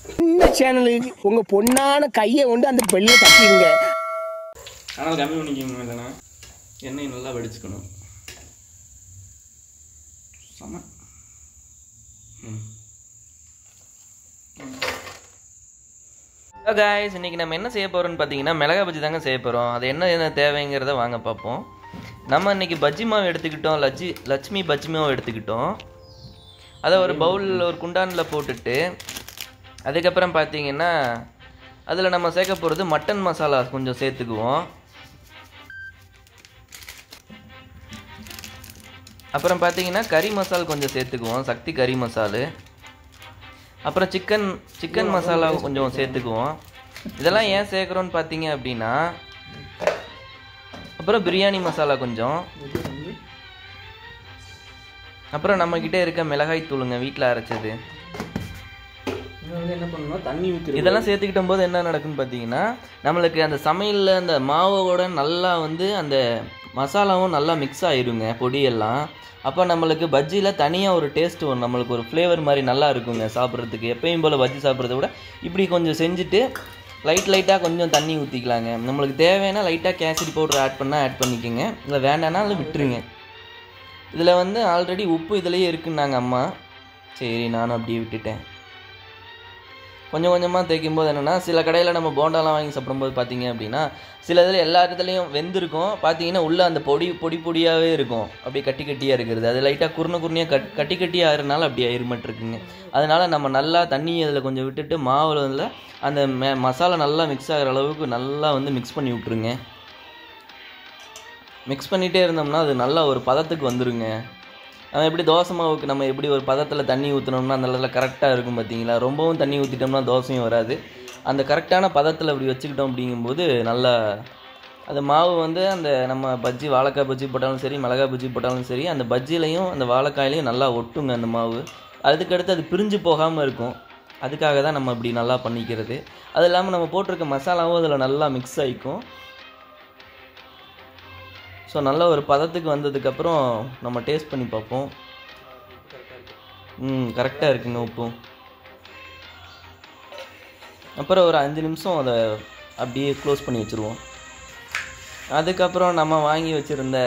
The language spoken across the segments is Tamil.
இந்த சேனலுக்கு உங்க பொண்ணான கையை கொண்டு அந்த பெல்லில் தட்டிடுங்க ஆனால் கம்மி பண்ணிக்கோங்க இல்லைண்ணா எண்ணெய் நல்லா வடிச்சுக்கணும் செம ம் காய்ஸ் இன்னைக்கு நம்ம என்ன செய்ய போகிறோம்னு பார்த்தீங்கன்னா மிளகா பஜ்ஜி தாங்க செய்ய போகிறோம் அது என்ன என்ன தேவைங்கிறத வாங்க பார்ப்போம் நம்ம இன்னைக்கு பஜ்ஜி மாவு எடுத்துக்கிட்டோம் லட்சி லட்சுமி பஜ்ஜி மாவு எடுத்துக்கிட்டோம் அதை ஒரு பவுலில் ஒரு குண்டானில் போட்டுட்டு அதுக்கப்புறம் பார்த்தீங்கன்னா அதில் நம்ம சேர்க்க போகிறது மட்டன் மசாலா கொஞ்சம் சேர்த்துக்குவோம் அப்புறம் பார்த்தீங்கன்னா கறி மசால் கொஞ்சம் சேர்த்துக்குவோம் சக்தி கறி மசாலு அப்புறம் சிக்கன் சிக்கன் மசாலா கொஞ்சம் சேர்த்துக்குவோம் இதெல்லாம் ஏன் சேர்க்குறோன்னு பார்த்தீங்க அப்படின்னா அப்புறம் பிரியாணி மசாலா கொஞ்சம் அப்புறம் நம்மக்கிட்ட இருக்க மிளகாய் தூளுங்க வீட்டில் அரைச்சது இதை வந்து என்ன பண்ணணும்னா தண்ணி ஊற்றி இதெல்லாம் சேர்த்துக்கிட்ட போது என்ன நடக்குன்னு பார்த்தீங்கன்னா நம்மளுக்கு அந்த சமையலில் அந்த மாவோட நல்லா வந்து அந்த மசாலாவும் நல்லா மிக்ஸ் ஆயிருங்க பொடியெல்லாம் அப்போ நம்மளுக்கு பஜ்ஜியில் தனியாக ஒரு டேஸ்ட் வரும் நம்மளுக்கு ஒரு ஃப்ளேவர் மாதிரி நல்லா இருக்குங்க சாப்பிட்றதுக்கு எப்பயும் போல் பஜ்ஜி சாப்பிட்றத விட இப்படி கொஞ்சம் செஞ்சுட்டு லைட் லைட்டாக கொஞ்சம் தண்ணி ஊற்றிக்கலாங்க நம்மளுக்கு தேவைன்னா லைட்டாக கேசரி பவுடர் ஆட் பண்ணால் ஆட் பண்ணிக்கோங்க இல்லை வேண்டாம்னா அதில் விட்டுருங்க இதில் வந்து ஆல்ரெடி உப்பு இதுலேயே இருக்குன்னாங்க அம்மா சரி நானும் அப்படியே விட்டுட்டேன் கொஞ்சம் கொஞ்சமாக தேய்க்கும் போது என்னென்னா சில கடையில் நம்ம போண்டாலாம் வாங்கி சாப்பிடும்போது பார்த்தீங்க அப்படின்னா சில இதில் எல்லா இடத்துலையும் வெந்திருக்கும் பார்த்தீங்கன்னா உள்ளே அந்த பொடி பொடி பொடியாகவே இருக்கும் அப்படியே கட்டி கட்டியாக இருக்கிறது அது லைட்டாக குறுன குறுனியாக கட் கட்டி கட்டியாக ஆகிறனால அப்படியே இருமட்டிருக்குங்க அதனால் நம்ம நல்லா தண்ணி அதில் கொஞ்சம் விட்டுட்டு மாவில் வந்து அந்த மெ மசாலா நல்லா மிக்ஸ் ஆகிற அளவுக்கு நல்லா வந்து மிக்ஸ் பண்ணி விட்ருங்க மிக்ஸ் பண்ணிகிட்டே இருந்தோம்னா அது நல்லா ஒரு பதத்துக்கு வந்துருங்க நம்ம எப்படி தோசை மாவுக்கு நம்ம எப்படி ஒரு பதத்தில் தண்ணி ஊற்றினோம்னா அந்த இடத்துல கரெக்டாக இருக்கும் பார்த்தீங்களா ரொம்பவும் தண்ணி ஊற்றிட்டோம்னா தோசையும் வராது அந்த கரெக்டான பதத்தில் அப்படி வச்சுக்கிட்டோம் அப்படிங்கும்போது நல்லா அந்த மாவு வந்து அந்த நம்ம பஜ்ஜி வாழைக்காய் பஜ்ஜி போட்டாலும் சரி மிளகாய் பஜ்ஜி போட்டாலும் சரி அந்த பஜ்ஜிலையும் அந்த வாழைக்காயிலையும் நல்லா ஒட்டுங்க அந்த மாவு அதுக்கடுத்து அது பிரிஞ்சு போகாமல் இருக்கும் அதுக்காக தான் நம்ம இப்படி நல்லா பண்ணிக்கிறது அது இல்லாமல் நம்ம போட்டிருக்க மசாலாவும் அதில் நல்லா மிக்ஸ் ஆகிக்கும் ஸோ நல்ல ஒரு பதத்துக்கு வந்ததுக்கப்புறம் நம்ம டேஸ்ட் பண்ணி பார்ப்போம் ம் கரெக்டாக இருக்குங்க உப்பும் அப்புறம் ஒரு அஞ்சு நிமிஷம் அதை அப்படியே க்ளோஸ் பண்ணி வச்சுருவோம் அதுக்கப்புறம் நம்ம வாங்கி வச்சுருந்த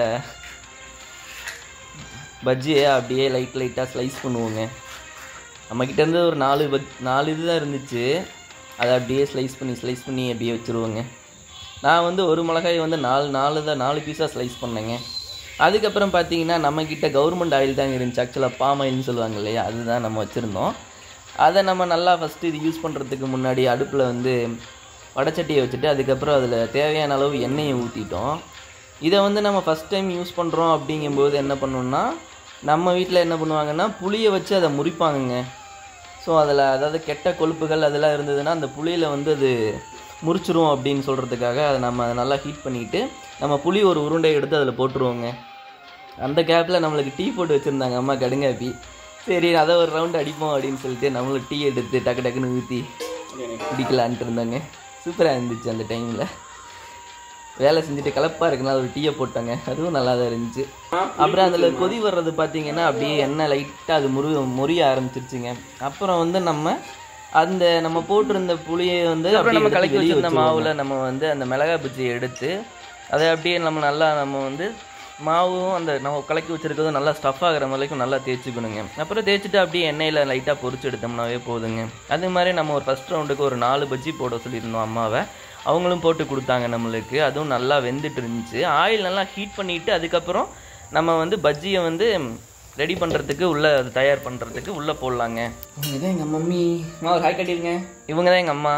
பஜ்ஜியை அப்படியே லைட் லைட்டாக ஸ்லைஸ் பண்ணுவோங்க நம்மக்கிட்ட இருந்து ஒரு நாலு பஜ் நாலு இது தான் இருந்துச்சு அதை அப்படியே ஸ்லைஸ் பண்ணி ஸ்லைஸ் பண்ணி அப்படியே வச்சுருவோங்க நான் வந்து ஒரு மிளகாய் வந்து நாலு நாலு தான் நாலு பீஸாக ஸ்லைஸ் பண்ணேங்க அதுக்கப்புறம் பார்த்தீங்கன்னா நம்மக்கிட்ட கவர்மெண்ட் ஆயில் தாங்க இருந்துச்சு ஆக்சுவலாக பாம் ஆயில்னு சொல்லுவாங்க இல்லையா அதுதான் நம்ம வச்சுருந்தோம் அதை நம்ம நல்லா ஃபஸ்ட்டு இது யூஸ் பண்ணுறதுக்கு முன்னாடி அடுப்பில் வந்து வடச்சட்டியை வச்சுட்டு அதுக்கப்புறம் அதில் தேவையான அளவு எண்ணெயை ஊற்றிட்டோம் இதை வந்து நம்ம ஃபஸ்ட் டைம் யூஸ் பண்ணுறோம் அப்படிங்கும்போது என்ன பண்ணோம்னா நம்ம வீட்டில் என்ன பண்ணுவாங்கன்னா புளியை வச்சு அதை முறிப்பாங்கங்க ஸோ அதில் அதாவது கெட்ட கொழுப்புகள் அதெல்லாம் இருந்ததுன்னா அந்த புளியில் வந்து அது முறிச்சிரும் அப்படின்னு சொல்கிறதுக்காக அதை நம்ம அதை நல்லா ஹீட் பண்ணிக்கிட்டு நம்ம புளி ஒரு உருண்டை எடுத்து அதில் போட்டுருவோங்க அந்த கேப்பில் நம்மளுக்கு டீ போட்டு வச்சுருந்தாங்க அம்மா கடுங்காப்பி சரி அதை ஒரு ரவுண்டு அடிப்போம் அப்படின்னு சொல்லிட்டு நம்மளும் டீ எடுத்து டக்கு டக்குன்னு ஊற்றி குடிக்கலான்ட்டு இருந்தாங்க சூப்பராக இருந்துச்சு அந்த டைமில் வேலை செஞ்சுட்டு கலப்பாக இருக்குனால ஒரு டீயை போட்டாங்க அதுவும் நல்லா தான் இருந்துச்சு அப்புறம் அதில் கொதி வர்றது பார்த்தீங்கன்னா அப்படியே எண்ணெய் லைட்டாக அது முறி முறிய ஆரம்பிச்சிருச்சுங்க அப்புறம் வந்து நம்ம அந்த நம்ம போட்டிருந்த புளியை வந்து அப்புறம் நம்ம கலக்கி வச்சிருந்த மாவில் நம்ம வந்து அந்த மிளகாய் பஜ்ஜியை எடுத்து அதை அப்படியே நம்ம நல்லா நம்ம வந்து மாவும் அந்த நம்ம கலக்கி வச்சிருக்கிறதும் நல்லா ஸ்டஃப் ஆகிற வரைக்கும் நல்லா தேய்ச்சிக்கணுங்க அப்புறம் தேய்ச்சிட்டு அப்படியே எண்ணெயில் லைட்டாக பொரிச்சு எடுத்தோம்னாவே போதுங்க அது மாதிரி நம்ம ஒரு ஃபஸ்ட் ரவுண்டுக்கு ஒரு நாலு பஜ்ஜி போட சொல்லியிருந்தோம் அம்மாவை அவங்களும் போட்டு கொடுத்தாங்க நம்மளுக்கு அதுவும் நல்லா வெந்துட்டு இருந்துச்சு ஆயில் நல்லா ஹீட் பண்ணிவிட்டு அதுக்கப்புறம் நம்ம வந்து பஜ்ஜியை வந்து ரெடி பண்ணுறதுக்கு உள்ளே அது தயார் பண்ணுறதுக்கு உள்ளே போடலாங்க இதான் எங்கள் மம்மி நான் ஒரு ஹாய் கட்டிருங்க இவங்க தான் எங்கள் அம்மா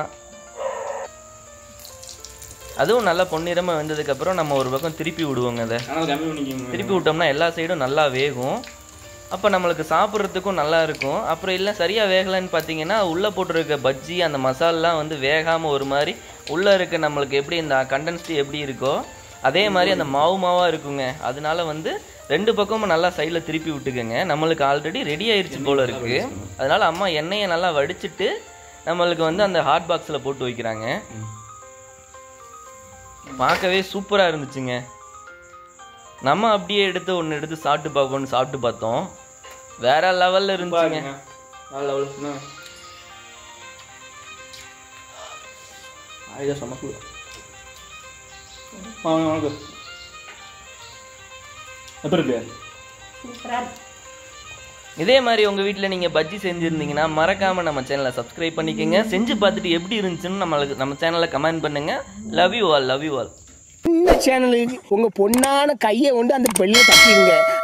அதுவும் நல்லா பொன்னிறமாக வெந்ததுக்கப்புறம் நம்ம ஒரு பக்கம் திருப்பி விடுவோங்க அதை ஆனால் கம்மி பண்ணிக்கோங்க திருப்பி விட்டோம்னா எல்லா சைடும் நல்லா வேகும் அப்போ நம்மளுக்கு சாப்பிட்றதுக்கும் நல்லா இருக்கும் அப்புறம் இல்லை சரியாக வேகலைன்னு பார்த்தீங்கன்னா உள்ளே போட்டிருக்க பஜ்ஜி அந்த மசாலாலாம் வந்து வேகாமல் ஒரு மாதிரி உள்ளே இருக்க நம்மளுக்கு எப்படி இந்த கண்டென்ஸ்டு எப்படி இருக்கோ அதே மாதிரி அந்த மாவு மாவாக இருக்குங்க அதனால வந்து ரெண்டு பக்கமும் நல்லா சைடில் திருப்பி விட்டுக்கோங்க நம்மளுக்கு ஆல்ரெடி ரெடி ஆயிருச்சு போல இருக்கு அதனால அம்மா எண்ணெயை நல்லா வடிச்சிட்டு நம்மளுக்கு வந்து அந்த ஹாட் பாக்ஸில் போட்டு வைக்கிறாங்க பார்க்கவே சூப்பராக இருந்துச்சுங்க நம்ம அப்படியே எடுத்து ஒன்று எடுத்து சாப்பிட்டு பார்க்கணும்னு சாப்பிட்டு பார்த்தோம் வேற லெவலில் இருந்துச்சுங்க பாருங்க வேற லெவல் ஐயா சமக்கு வாங்க வாங்க எப்படி இருக்கு இதே மாதிரி உங்கள் வீட்டில் நீங்கள் பஜ்ஜி செஞ்சுருந்தீங்கன்னா மறக்காமல் நம்ம சேனலை சப்ஸ்கிரைப் பண்ணிக்கோங்க செஞ்சு பார்த்துட்டு எப்படி இருந்துச்சுன்னு நம்மளுக்கு நம்ம சேனலில் கமெண்ட் பண்ணுங்கள் love you all love you all இந்த சேனலுக்கு உங்க பொண்ணான கையை கொண்டு அந்த பெல்ல தட்டிடுங்க